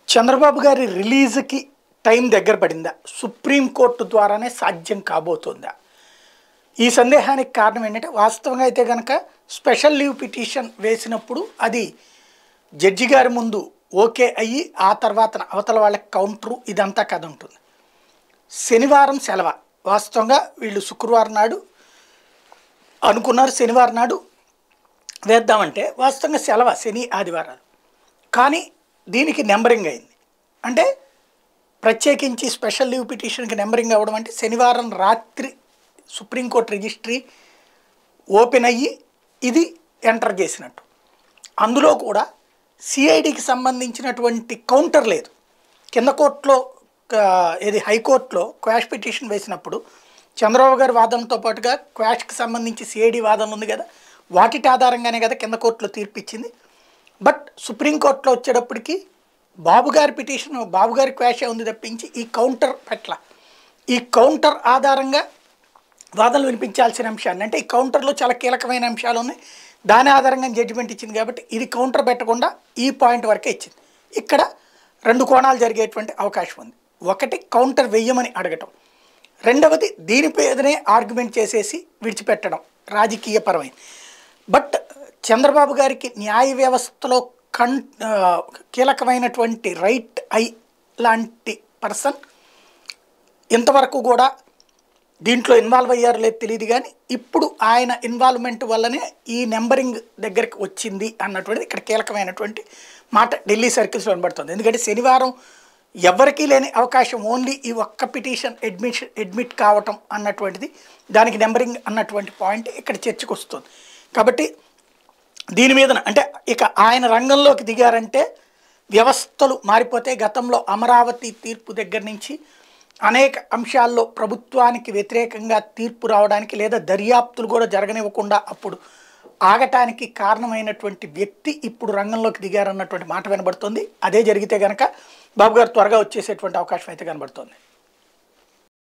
చంద్రబాబు గారి రిలీజ్కి టైం దగ్గర పడిందా సుప్రీంకోర్టు ద్వారానే సాధ్యం కాబోతుందా ఈ సందేహానికి కారణం ఏంటంటే వాస్తవంగా అయితే కనుక స్పెషల్ లీవ్ పిటిషన్ వేసినప్పుడు అది జడ్జి గారి ముందు ఓకే అయ్యి ఆ తర్వాత అవతల వాళ్ళకి కౌంటరు ఇదంతా కథ ఉంటుంది శనివారం సెలవ వాస్తవంగా వీళ్ళు శుక్రవారం నాడు అనుకున్నారు శనివారం నాడు వేద్దామంటే వాస్తవంగా సెలవ శని ఆదివారాలు కానీ దీనికి నెంబరింగ్ అయింది అంటే ప్రత్యేకించి స్పెషల్ లీవ్ పిటిషన్కి నెంబరింగ్ అవ్వడం అంటే శనివారం రాత్రి సుప్రీంకోర్టు రిజిస్ట్రీ ఓపెన్ అయ్యి ఇది ఎంటర్ చేసినట్టు అందులో కూడా సిఐడికి సంబంధించినటువంటి కౌంటర్ లేదు కింద కోర్టులో ఆ, ఇది హైకోర్టులో క్వాష్ పిటిషన్ వేసినప్పుడు చంద్రబాబు గారి వాదనతో పాటుగా క్వాష్కి సంబంధించి సిఐడి వాదన ఉంది కదా వాటి ఆధారంగానే కదా కింద కోర్టులో తీర్పు ఇచ్చింది బట్ సుప్రీంకోర్టులో వచ్చేటప్పటికి బాబు గారి పిటిషన్ బాబు గారి క్వాషే ఉంది తప్పించి ఈ కౌంటర్ పట్ల ఈ కౌంటర్ ఆధారంగా వాదనలు వినిపించాల్సిన అంశాన్ని అంటే ఈ కౌంటర్లో చాలా కీలకమైన అంశాలు ఉన్నాయి దాని ఆధారంగా జడ్జిమెంట్ ఇచ్చింది కాబట్టి ఇది కౌంటర్ పెట్టకుండా ఈ పాయింట్ వరకే ఇచ్చింది ఇక్కడ రెండు కోణాలు జరిగేటువంటి అవకాశం ఉంది ఒకటి కౌంటర్ వెయ్యమని అడగటం రెండవది దీనిపైనే ఆర్గ్యుమెంట్ చేసేసి విడిచిపెట్టడం రాజకీయపరమైన బట్ చంద్రబాబు గారికి న్యాయ వ్యవస్థలో కన్ ఆ, కీలకమైనటువంటి రైట్ ఐ లాంటి పర్సన్ ఇంతవరకు కూడా దీంట్లో ఇన్వాల్వ్ అయ్యారో లేదు తెలియదు కానీ ఇప్పుడు ఆయన ఇన్వాల్వ్మెంట్ వల్లనే ఈ నెంబరింగ్ దగ్గరికి వచ్చింది అన్నటువంటిది ఇక్కడ కీలకమైనటువంటి మాట ఢిల్లీ సర్కిల్స్లో వినబడుతుంది ఎందుకంటే శనివారం ఎవరికీ లేని అవకాశం ఓన్లీ ఈ ఒక్క పిటిషన్ అడ్మిషన్ అడ్మిట్ కావటం అన్నటువంటిది దానికి నెంబరింగ్ అన్నటువంటి పాయింట్ ఇక్కడ చర్చకు వస్తుంది కాబట్టి దీని మీద అంటే ఇక ఆయన రంగంలోకి దిగారంటే వ్యవస్థలు మారిపోతే గతంలో అమరావతి తీర్పు దగ్గర నుంచి అనేక అంశాల్లో ప్రభుత్వానికి వ్యతిరేకంగా తీర్పు రావడానికి లేదా దర్యాప్తులు కూడా జరగనివ్వకుండా అప్పుడు ఆగటానికి కారణమైనటువంటి వ్యక్తి ఇప్పుడు రంగంలోకి దిగారన్నటువంటి మాట వినబడుతుంది అదే జరిగితే కనుక బాబు గారు త్వరగా వచ్చేసేటువంటి అవకాశం అయితే కనబడుతుంది